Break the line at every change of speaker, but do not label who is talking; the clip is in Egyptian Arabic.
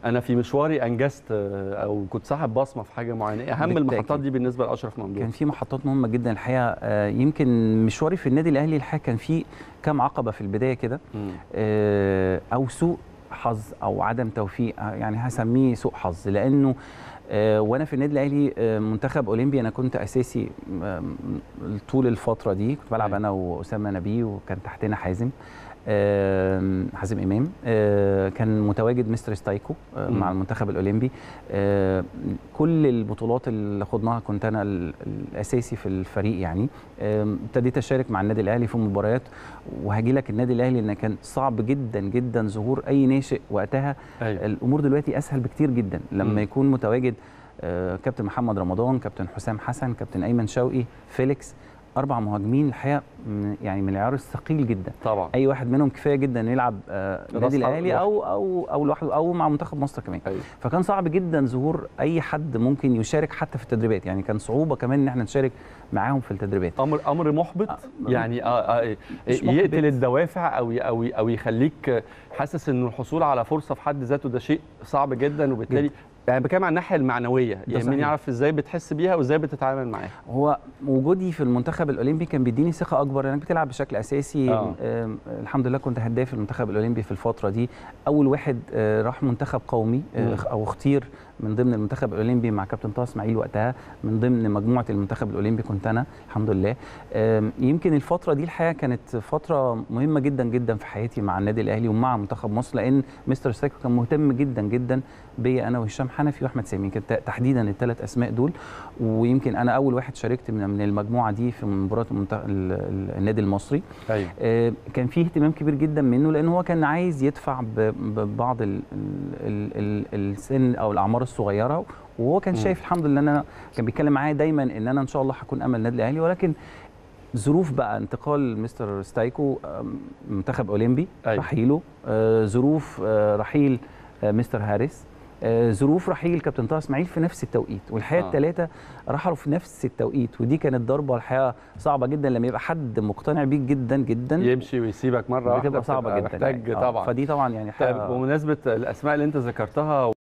انا في مشواري انجزت آه، او كنت صاحب بصمه في حاجه معينه إيه اهم
بالتأكيد.
المحطات دي بالنسبه لاشرف ممدوح
كان في محطات مهمه جدا الحقيقه آه، يمكن مشواري في النادي الاهلي الحقيقه كان في كام عقبه في البدايه كده
مم.
آه، او سوء حظ او عدم توفيق آه، يعني هسميه سوء حظ لانه آه، وانا في النادي الاهلي آه، منتخب اولمبي انا كنت اساسي آم، طول الفتره دي كنت بلعب
أيوة.
انا واسامه نبيه وكان تحتنا حازم آم، حازم امام آه، كان متواجد مستر ستايكو آه،
مم.
مع المنتخب الاولمبي آه، كل البطولات اللي خضناها كنت انا ال- الاساسي في الفريق يعني آم، ابتديت اشارك مع النادي الاهلي في مباريات وهاجي لك النادي الاهلي ان كان صعب جدا جدا ظهور اي ناشئ وقتها
ايوه
الامور دلوقتي اسهل بكتير جدا لما
مم.
يكون متواجد آه، كابتن محمد رمضان كابتن حسام حسن كابتن ايمن شوقي فيليكس اربع مهاجمين الحقيقه م- يعني من العيار الثقيل جدا
طبعا
اي واحد منهم كفايه جدا انه يلعب آه،
راس
النادي
حرب
الاهلي او او او لوحده او مع منتخب مصر كمان
ايوه
فكان صعب جدا ظهور اي حد ممكن يشارك حتى في التدريبات يعني كان صعوبه كمان ان احنا نشارك معاهم في التدريبات
امر امر محبط
آه،
يعني آه آه
مش
يقتل
محبط.
الدوافع او او او يخليك حاسس ان الحصول على فرصه في حد ذاته ده شيء صعب جدا وبالتالي يعني بتكلم عن الناحيه المعنويه يعني مين
صحيح.
يعرف ازاي بتحس بيها وازاي بتتعامل معاها
هو وجودي في المنتخب الاولمبي كان بيديني ثقه اكبر لانك بتلعب بشكل اساسي
آه.
آم، الحمد لله كنت هداف المنتخب الاولمبي في الفتره دي اول واحد آه، راح منتخب قومي آه،
مم.
او اختير من ضمن المنتخب الاولمبي مع كابتن طه اسماعيل وقتها من ضمن مجموعه المنتخب الاولمبي كنت انا الحمد لله آم، يمكن الفتره دي الحقيقه كانت فتره مهمه جدا جدا في حياتي مع النادي الاهلي ومع منتخب مصر لان مستر سايكو كان مهتم جدا جدا بيا انا وهشام حنفي واحمد سامي يمكن تحديدا الثلاث اسماء دول ويمكن انا اول واحد شاركت من من المجموعه دي في مباراه المنت- ال- ال- النادي المصري
ايوه
آه، كان فيه اهتمام كبير جدا منه لان هو كان عايز يدفع ب- ببعض ال- ال- ال- السن او الاعمار الصغيره وهو كان
مم.
شايف الحمد لله ان انا كان بيتكلم معايا دايما ان انا ان شاء الله هكون امل النادي الاهلي ولكن ظروف بقى انتقال مستر ستايكو آم، منتخب اولمبي
أيوة.
رحيله آه، ظروف آه، رحيل آه، مستر هاريس آه، ظروف رحيل كابتن طه اسماعيل في نفس التوقيت والحقيقه
آه.
الثلاثه رحلوا في نفس التوقيت ودي كانت ضربه الحقيقه صعبه جدا لما يبقى حد مقتنع بيك جدا جدا
يمشي ويسيبك مره واحده
بتبقى صعبه جدا
محتاج
يعني. آه،
طبعا
فدي طبعا يعني
طيب
حاجه
بمناسبه الاسماء اللي انت ذكرتها